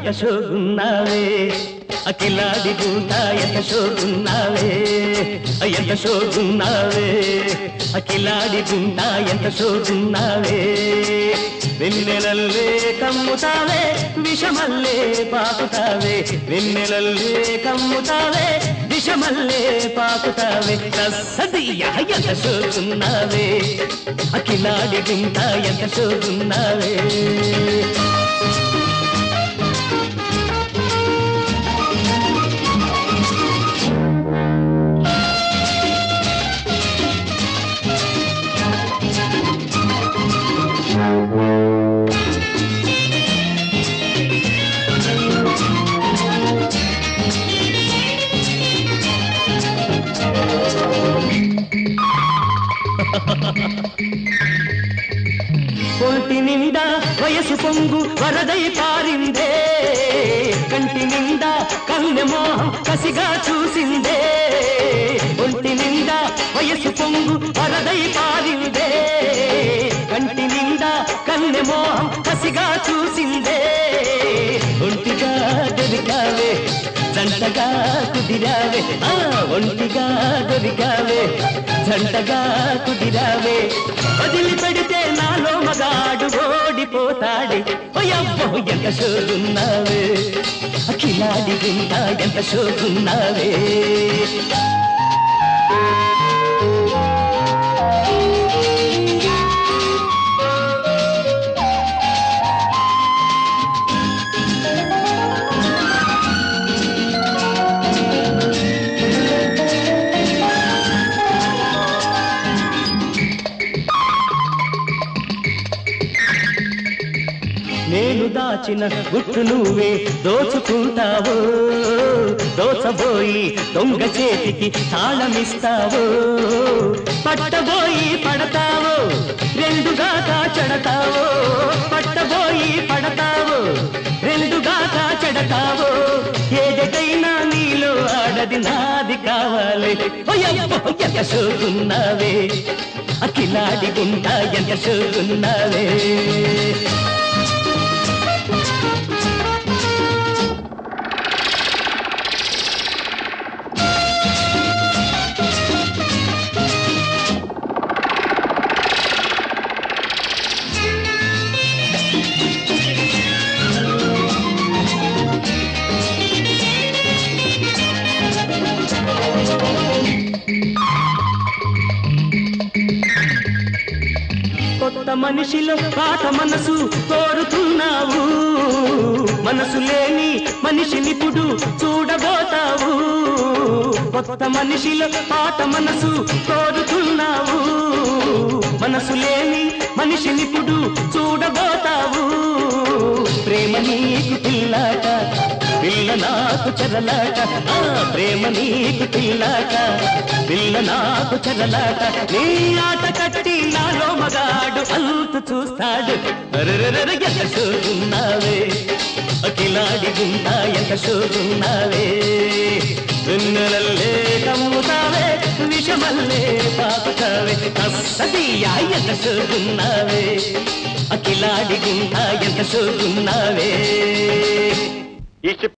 ఎంత షోగున్నావే అఖిలాడి గుంట ఎంత షోగున్నావే ఎంత షోగున్నావే అఖిలాడి గుంట ఎంత షోగున్నావే వెన్నెలల్లే కమ్ముతావే విషమల్లే పాకుతావే వెన్నెలల్లే కమ్ముతావే విషమల్లే పాకుతావే సదియ ఎంత షోగున్నావే అఖిలాడి గుంట ఎంత షోగున్నావే ఒంటి నిండా వయసు పొంగు వరదై పారిందే కంటి నిండా కన్నె మోహం కసిగా చూసిందే ఒంటి నిండా వయసు పొంగు వరదై పారిందే కంటి నిండా కన్నె మోహం కసిగా చూసిందే ఒంటిగా దొరికావే జంటగా కుదిరావే ఆ ఒంటిగా దొరికావే జంటగా కుదిరావే వదిలిపెడితే నాలో మగాడు ఓడిపోతాడే ఓయబ్బో ఎంత షోగున్నావే అఖిలాడి గుంట ఎంత షోగున్నావే నేను దాచిన గుట్టు నువ్వే దోచుకుంటావో దోచబోయి దొంగ చేతికి తాళమిస్తావో పట్టబోయి పడతావో రెండుగా కాచడతావో పట్టబోయి పడతావో రెండుగా కాచడతావో ఏదైనా నీలో ఆడది నాది కావాలి ఓయబ్బో, ఎంత షోకున్నావే అఖిలాడి గుంట ఎంత షోకున్నావే కొత్త మనిషిలో పాత మనసు కోరుతున్నావు మనసు లేని మనిషినిప్పుడు చూడబోతావు కొత్త మనిషిలో పాత మనసు కోరుతున్నావు మనసు లేని మనిషినిప్పుడు చూడబోతావు ప్రేమ నీకు పిల్లాట పిల్ల నాకు చెరలాట ఆ ప్రేమ నీకు పిల్లాట పిల్ల నాకు చెరలాట నీ ఆట కట్టి నాలో మగాడు అంతు చూస్తాడు అరెరెరెర ఎంత చూస్తున్నావే అఖిలాడి గుండా ఎంత చూస్తున్నావే వెన్నెలల్లే కమ్ముతావే విషమల్లే పాపుతావే అసదియా ఎంత చూస్తున్నావే అఖిలాడి గుండా ఎంత చూస్తున్నావే ఈ